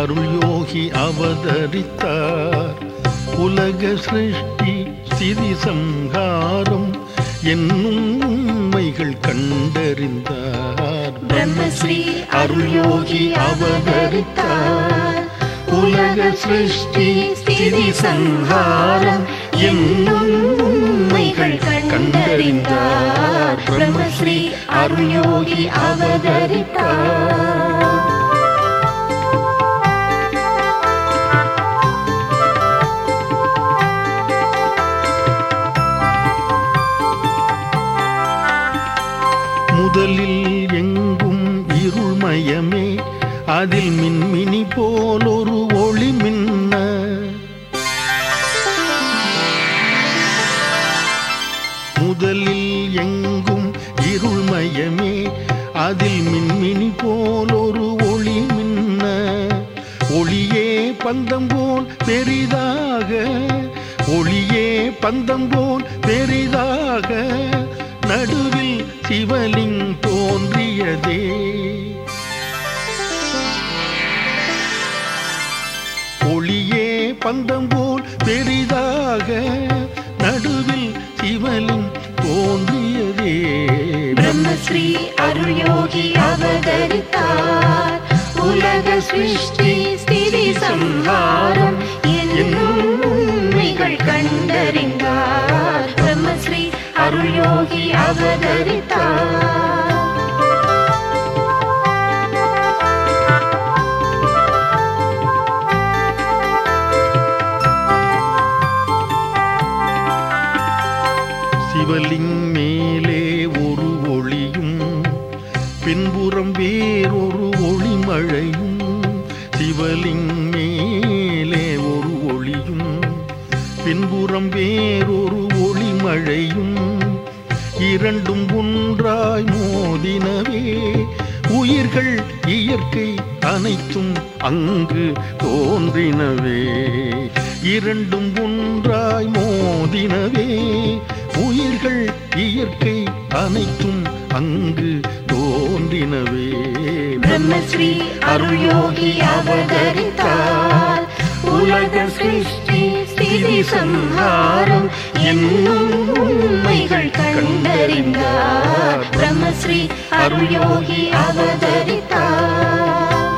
அருள் யோகி அவதரித்தார் உலக சிருஷ்டி ஸ்திதி சங்காரம் என்னும் உண்மைகள் கண்டறிந்தார் பிரம்மஸ்ரீ அருள் யோகி அவதரித்தார் உலக சிருஷ்டி ஸ்திதி சங்காரம் என்னும் உண்மைகள் கண்டறிந்தார் பிரம்மஸ்ரீ அருள் யோகி அவதரித்தார் முதலில் எங்கும் இருள்மயமே அதில் மின்மினி போல் ஒரு ஒளி மின்ன முதலில் எங்கும் இருள்மயமே அதில் மின்மினி போல் ஒரு ஒளி மின்ன ஒளியே பந்தம் போல் பெரிதாக ஒளியே பந்தம் போல் பெரிதாக நடுவில் சிவலிங் தோன்றியதே ஒளியே பந்தம் போல் பெரிதாக நடுவில் சிவலிங் தோன்றியதே பிரம்மஸ்ரீ அருள் யோகி அவதரித்தார் உலக சிருஷ்டி ஸ்திதி சம்ஹாரம் என்னும் உண்மைகள் கண்டறிந்தார் பிரம்மஸ்ரீ அருள் யோகி அவதரித்தார் சிவலிங் மேலே ஒரு ஒளியும் பின்புறம் வேறொரு ஒளிமழையும் சிவலிங் மேலே ஒரு ஒளியும் பின்புறம் வேறொரு ஒளிமழையும் இரண்டும் ஒன்றாய் மோதினவே உயிர்கள் இயற்கை அனைத்தும் அங்கு தோன்றினவே இரண்டும் ஒன்றாய் மோதினவே உயிர்கள் இயற்கை அனைத்தும் அங்கு தோன்றினவே பிரம்மஸ்ரீ அருள் யோகி அவதரித்தார் உலக சிருஷ்டி ஸ்திதி சம்ஹாரம் என்னும் உண்மைகள் கண்டறிந்தார் பிரம்மஸ்ரீ அருள் யோகி அவதரித்தார்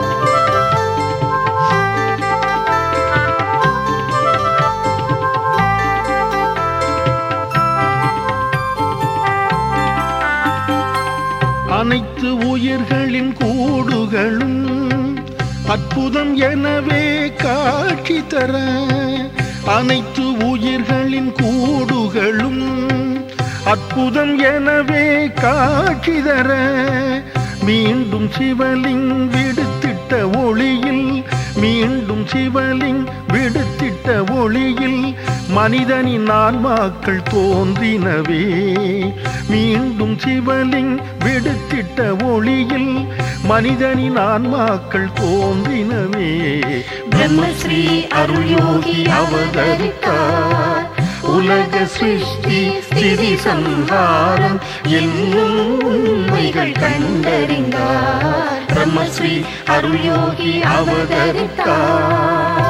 அனைத்து உயிர்களின் கூடுகளும் அற்புதம் எனவே காட்சி தர அனைத்து உயிர்களின் கூடுகளும் அற்புதம் எனவே காட்சி தர மீண்டும் சிவலிங் விடுத்திட்ட ஒளியில் மீண்டும் சிவலிங் விடுத்திட்ட ஒளியில் மனிதனின் ஆன்மாக்கள் தோன்றினவே மீண்டும் சிவலிங் விடுத்திட்ட ஒளியில் மனிதனின் ஆன்மாக்கள் தோன்றினவே பிரம்மஸ்ரீ அருள் யோகி அவதரித்தார் உலக சிருஷ்டி ஸ்திதி சம்ஹாரம் என்னும் உண்மைகள் கண்டறிந்தார் பிரம்மஸ்ரீ அருள் யோகி அவதரித்தார்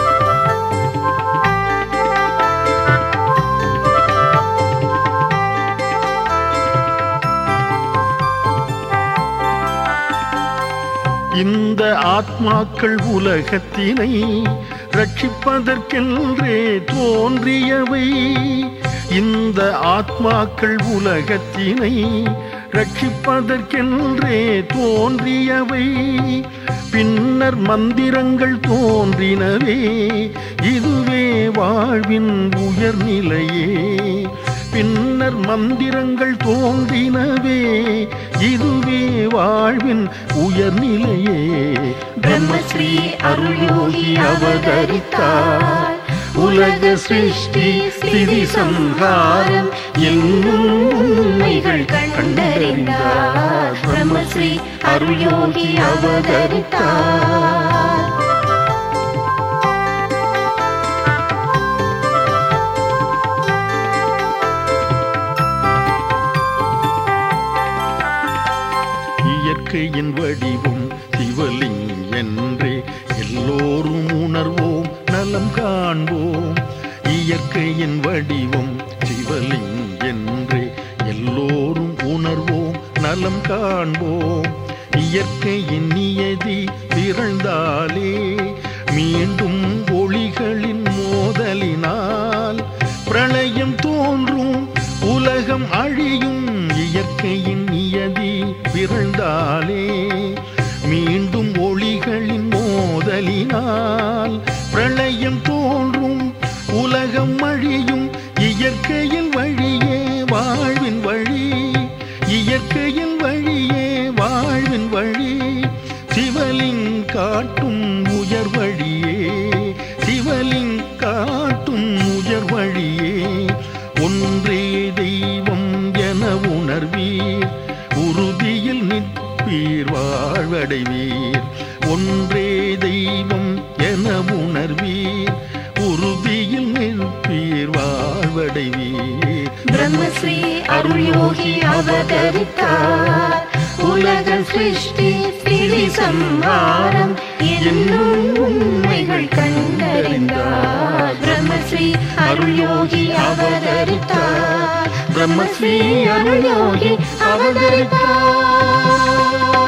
இந்த ஆத்மாக்கள் உலகத்தினை ரட்சிப்பதற்கென்றே தோன்றியவை இந்த ஆத்மாக்கள் உலகத்தினை ரட்சிப்பதற்கென்றே தோன்றியவை பின்னர் மந்திரங்கள் தோன்றினவே இதுவே வாழ்வின் உயர்நிலையே பின்னர் மந்திரங்கள் தோன்றினவே இதுவே வாழ்வின் உயர்நிலையே பிரம்மஸ்ரீ அருள் யோகி அவதரித்தார் உலக சிருஷ்டி ஸ்திதி சம்ஹாரம் என்னும் உண்மைகள் கண்டறிந்தார் பிரம்மஸ்ரீ அருள் யோகி அவதரித்தார் இயற்கையின் வடிவம் சிவலிங் என்றே எல்லோ வடிவம் சிவலிங் என்றே எல்லோரும் உணர்வோம் நலம் காண்போம் இயற்கையின் நியதி திரழ்ந்தாலே மீண்டும் ஒளிகளின் மோதலினால் பிரளயம் தோன்றும் உலகம் அழியும் இயற்கையின் நியதி பிறந்தாலே மீண்டும் ஒளிகளின் மோதலினால் பிரளயம் தோன்றும் உலகம் அழியும் இயற்கையின் வழியே வாழ்வின் வழி இயற்கையின் வழியே வாழ்வின் வழி சிவலிங் காட்டும் உயர் வழியே சிவலிங் காட்டும் உயர் வழியே ஒன்றே தெய்வம் என உணர்வீர் உறுதியில் நிற்பீர் வாழ்வடைவீர் ஒன்றே தெய்வம் என உணர்வீர் உறுதியில் நிற்பீர் வாழ்வடைவீர் பிரம்மஸ்ரீ அருள் யோகி அவதரித்தார் உலக சிருஷ்டி ஸ்திதி சம்ஹாரம் என்னும் உண்மைகள் கண்டறிந்தார் பிரம்மஸ்ரீ அருள் யோகி அவதரித்தார் பிரம்மஸ்ரீ அருள் யோகி அவதரித்தார்